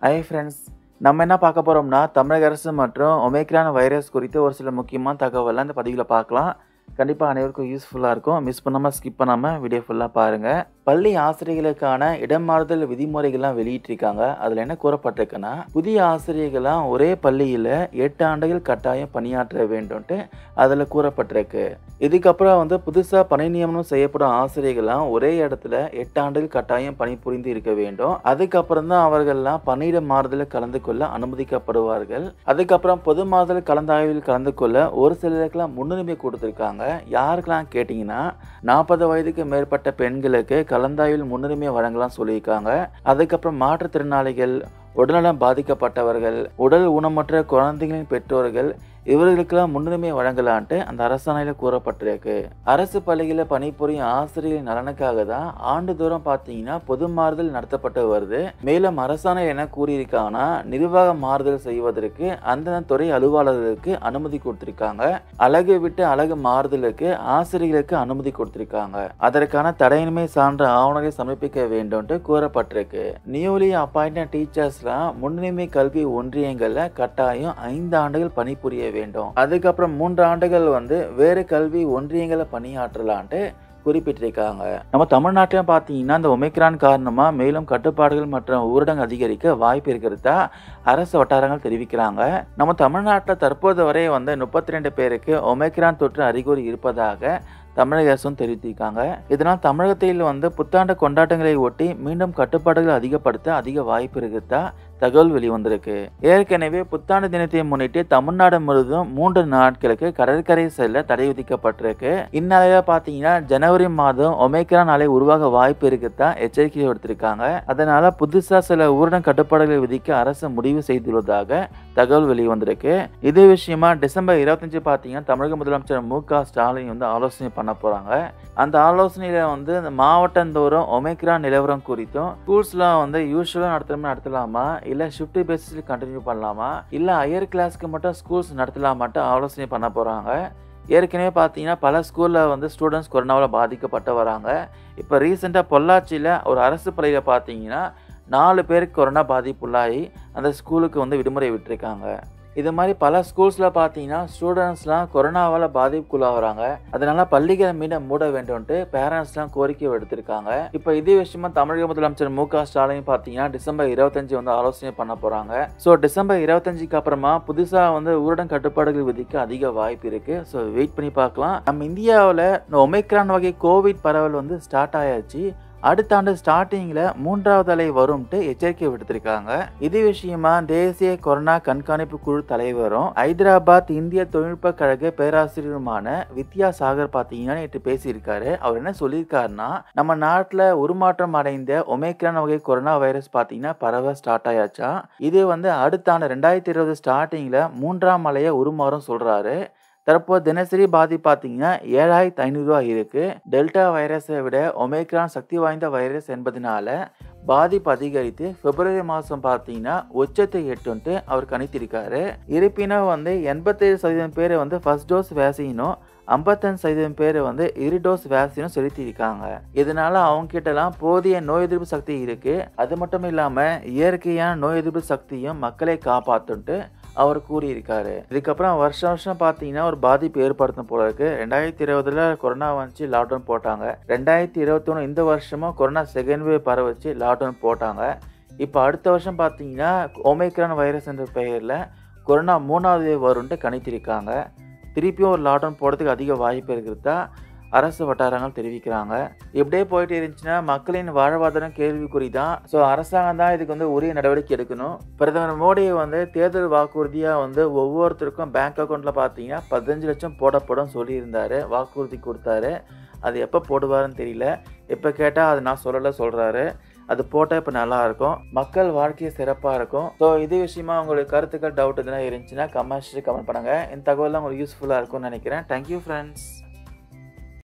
hi friends நம்ம என்ன பார்க்க போகிறோம்னா தமிழக அரசு மற்றும் ஒமேக்ரான் வைரஸ் குறித்து ஒரு சில முக்கியமான தகவலாம் இந்த பதிவில் பார்க்கலாம் கண்டிப்பாக அனைவருக்கும் யூஸ்ஃபுல்லாக இருக்கும் மிஸ் பண்ணாமல் ஸ்கிப் பண்ணாமல் வீடியோ ஃபுல்லாக பாருங்கள் பள்ளி ஆசிரியர்களுக்கான இடமாறுதல் விதிமுறைகள்லாம் வெளியிட்டிருக்காங்க அதில் என்ன கூறப்பட்டிருக்குன்னா புதிய ஆசிரியர்கள்லாம் ஒரே பள்ளியில் எட்டு ஆண்டுகள் கட்டாயம் பணியாற்ற வேண்டும்ட்டு அதில் கூறப்பட்டிருக்கு இதுக்கப்புறம் வந்து புதுசாக பணி நியமனம் செய்யப்படும் ஆசிரியர்கள்லாம் ஒரே இடத்துல எட்டு ஆண்டுகள் கட்டாயம் பணிபுரிந்து இருக்க வேண்டும் அதுக்கப்புறம் தான் அவர்கள்லாம் பணியிட மாறுதலில் கலந்து கொள்ள அனுமதிக்கப்படுவார்கள் அதுக்கப்புறம் பொது மாறுதல் கலந்தாய்வில் கலந்து கொள்ள ஒரு சிலருக்கெல்லாம் முன்னுரிமை கொடுத்துருக்காங்க யாருக்கெல்லாம் கேட்டிங்கன்னா நாற்பது வயதுக்கு மேற்பட்ட பெண்களுக்கு கலந்தாய்வில் முன்னுரிமை வழங்கலாம் சொல்லியிருக்காங்க அதுக்கப்புறம் மாற்றுத்திறனாளிகள் உடல்நலம் பாதிக்கப்பட்டவர்கள் உடல் ஊனமற்ற குழந்தைகளின் பெற்றோர்கள் இவர்களுக்கெல்லாம் முன்னுரிமை வழங்கலான்ட்டு அந்த அரசாணையில் கூறப்பட்டிருக்கு அரசு பள்ளிகளில் பணிபுரியும் ஆசிரியர்கள் நலனுக்காக தான் ஆண்டுதோறும் பார்த்தீங்கன்னா பொது மாறுதல் நடத்தப்பட்டு வருது மேலும் அரசாணை என்ன கூறியிருக்காங்கன்னா நிர்வாக மாறுதல் செய்வதற்கு அந்தந்த துறை அலுவலர்களுக்கு அனுமதி கொடுத்திருக்காங்க அழகு விட்டு அழகு மாறுதலுக்கு ஆசிரியர்களுக்கு அனுமதி கொடுத்திருக்காங்க அதற்கான தடையின்மை சான்ற ஆவணங்களை சமர்ப்பிக்க வேண்டும்ட்டு கூறப்பட்டிருக்கு நியூலி அப்பாயிண்டட் டீச்சர்ஸ்லாம் முன்னுரிமை கல்வி ஒன்றியங்கள்ல கட்டாயம் ஐந்து ஆண்டுகள் பணிபுரிய வேண்டும் அதுக்கப்புறம் மூன்று ஆண்டுகள் வந்து வேறு கல்வி ஒன்றியங்களை பணியாற்றலான்ட்டு குறிப்பிட்டிருக்காங்க நம்ம தமிழ்நாட்டிலும் பார்த்தீங்கன்னா இந்த ஒமைக்ரான் காரணமாக மேலும் கட்டுப்பாடுகள் மற்றும் ஊரடங்கு அதிகரிக்க வாய்ப்பு இருக்கிறதா அரசு வட்டாரங்கள் தெரிவிக்கிறாங்க நம்ம தமிழ்நாட்டில் தற்போது வரை வந்து முப்பத்தி ரெண்டு பேருக்கு ஒமைக்ரான் தொற்று அறிகுறி இருப்பதாக தமிழக அரசும் தெரிவித்திருக்காங்க இதனால் தமிழகத்தில் வந்து புத்தாண்டு கொண்டாட்டங்களை ஒட்டி மீண்டும் கட்டுப்பாடுகளை அதிகப்படுத்த அதிக வாய்ப்பு இருக்குதா தகவல் வெளிவந்திருக்கு ஏற்கனவே புத்தாண்டு தினத்தை முன்னிட்டு தமிழ்நாடு முழுவதும் மூன்று நாட்களுக்கு கடற்கரை செல்ல தடை விதிக்கப்பட்டிருக்கு இந்நிலையில பார்த்தீங்கன்னா ஜனவரி மாதம் ஒமேக்ரான் அலை உருவாக வாய்ப்பு இருக்குதா எச்சரிக்கை விடுத்திருக்காங்க அதனால புதுசா சில ஊரடங்கு கட்டுப்பாடுகளை விதிக்க அரசு முடிவு செய்துள்ளதாக தகவல் வெளிவந்திருக்கு இது விஷயமா டிசம்பர் இருபத்தஞ்சு பார்த்தீங்கன்னா தமிழக முதலமைச்சர் மு க ஸ்டாலின் வந்து ஆலோசனை பண்ண போறாங்க அந்த ஆலோசனையில வந்து இந்த மாவட்டந்தோறும் ஒமேக்ரான் நிலவரம் குறித்தும் ஸ்கூல்ஸ்லாம் வந்து யூஸ்வலாக நடத்தணுமா நடத்தலாமா இல்லை ஷிஃப்ட் பேசிஸில் கண்டினியூ பண்ணலாமா இல்லை ஹையர் கிளாஸ்க்கு மட்டும் ஸ்கூல்ஸ் நடத்தலாமாட்டு ஆலோசனை பண்ண போகிறாங்க ஏற்கனவே பார்த்தீங்கன்னா பல ஸ்கூலில் வந்து ஸ்டூடெண்ட்ஸ் கொரோனாவில் பாதிக்கப்பட்டு வராங்க இப்போ ரீசெண்டாக பொள்ளாச்சியில் ஒரு அரசு பள்ளியில் பார்த்தீங்கன்னா நாலு பேருக்கு கொரோனா பாதிப்புள்ளாகி அந்த ஸ்கூலுக்கு வந்து விடுமுறை விட்டுருக்காங்க இது மாதிரி பல ஸ்கூல்ஸில் பார்த்தீங்கன்னா ஸ்டூடெண்ட்ஸ்லாம் கொரோனாவால் பாதிப்புக்குள்ளாகிறாங்க அதனால பள்ளிகளை மீண்டும் மூட வேண்டும்ட்டு பேரண்ட்ஸ்லாம் கோரிக்கை எடுத்திருக்காங்க இப்போ இதே விஷயமா தமிழக முதலமைச்சர் மு க ஸ்டாலின் பார்த்தீங்கன்னா டிசம்பர் இருபத்தஞ்சு வந்து ஆலோசனை பண்ண போகிறாங்க ஸோ டிசம்பர் இருபத்தஞ்சுக்கு அப்புறமா புதுசாக வந்து ஊரடங்கு கட்டுப்பாடுகள் விதிக்க அதிக வாய்ப்பு இருக்கு ஸோ வெயிட் பண்ணி பார்க்கலாம் நம்ம இந்தியாவில் இந்த ஒமைக்ரான் வகை கோவிட் பரவல் வந்து ஸ்டார்ட் ஆயாச்சு அடுத்த ஆண்டு ஸ்டார்டிங்கில் மூன்றாவது அலை வரும்ட்டு எச்சரிக்கை விடுத்திருக்காங்க இது விஷயமா தேசிய கொரோனா கண்காணிப்பு குழு தலைவரும் ஹைதராபாத் இந்திய தொழில்நுட்ப கழக பேராசிரியருமான வித்யா சாகர் பார்த்தீங்கன்னா நேற்று பேசியிருக்காரு அவர் என்ன சொல்லியிருக்காருன்னா நம்ம நாட்டில் உருமாற்றம் அடைந்த ஒமேக்ரான் வகை கொரோனா வைரஸ் பார்த்தீங்கன்னா பரவ ஸ்டார்ட் ஆயாச்சா இது வந்து அடுத்த ஆண்டு ரெண்டாயிரத்தி இருபது ஸ்டார்டிங்கில் மூன்றாம் அலையை உருமாறும் சொல்கிறாரு தற்போது தினசரி பாதி பார்த்தீங்கன்னா ஏழாயிரத்தி ஐநூறுரூவா இருக்கு டெல்டா வைரஸை விட ஒமேக்ரான் சக்தி வாய்ந்த வைரஸ் என்பதனால பாதிப்பு அதிகரித்து பிப்ரவரி மாதம் பார்த்தீங்கன்னா உச்சத்தை எட்டுன்ட்டு அவர் கணித்திருக்காரு இருப்பினும் வந்து எண்பத்தேழு சதவீதம் பேர் வந்து ஃபர்ஸ்ட் டோஸ் வேக்சினும் ஐம்பத்தஞ்சு சதவீதம் பேர் வந்து இரு டோஸ் வேக்சினும் செலுத்தியிருக்காங்க இதனால அவங்க கிட்டலாம் போதிய நோய் எதிர்ப்பு சக்தி இருக்கு அது மட்டும் இல்லாமல் இயற்கையான நோய் எதிர்ப்பு சக்தியும் மக்களை காப்பாற்றுன்ட்டு அவர் கூறியிருக்காரு இதுக்கப்புறம் வருஷம் வருஷம் பார்த்தீங்கன்னா ஒரு பாதிப்பு ஏற்படுத்தும் போல இருக்கு ரெண்டாயிரத்தி இருபதுல கொரோனா வந்துச்சு லாக்டவுன் போட்டாங்க ரெண்டாயிரத்தி இருபத்தொன்று இந்த வருஷமும் கொரோனா செகண்ட் வேவ் பரவச்சு லாக்டவுன் போட்டாங்க இப்போ அடுத்த வருஷம் பார்த்தீங்கன்னா ஒமைக்ரான் வைரஸ் என்ற பெயரில் கொரோனா மூணாவது வேவ் வரும்ன்ட்டு கணித்திருக்காங்க திருப்பியும் ஒரு லாக்டவுன் போடுறதுக்கு அதிக வாய்ப்பு இருக்கிறதா அரசு வட்டாரங்கள் தெரிவிக்கிறாங்க இப்படியே போயிட்டு இருந்துச்சுன்னா மக்களின் வாழ்வாதாரம் கேள்விக்குறி தான் ஸோ அரசாங்கம் தான் இதுக்கு வந்து உரிய நடவடிக்கை எடுக்கணும் பிரதமர் மோடி வந்து தேர்தல் வாக்குறுதியாக வந்து ஒவ்வொருத்தருக்கும் பேங்க் அக்கௌண்ட்டில் பார்த்தீங்கன்னா பதினஞ்சு லட்சம் போடப்படும் சொல்லியிருந்தாரு வாக்குறுதி கொடுத்தாரு அது எப்போ போடுவாருன்னு தெரியல இப்போ கேட்டால் அது நான் சொல்லலை சொல்கிறாரு அது போட்டால் இப்போ நல்லா இருக்கும் மக்கள் வாழ்க்கையை சிறப்பாக இருக்கும் ஸோ இது விஷயமா உங்களுக்கு கருத்துக்கள் டவுட் எதுனா இருந்துச்சுன்னா கமெண்ட்ஸ் கமெண்ட் பண்ணுங்கள் இந்த தகவலாம் உங்களுக்கு யூஸ்ஃபுல்லாக இருக்கும்னு நினைக்கிறேன் தேங்க்யூ ஃப்ரெண்ட்ஸ்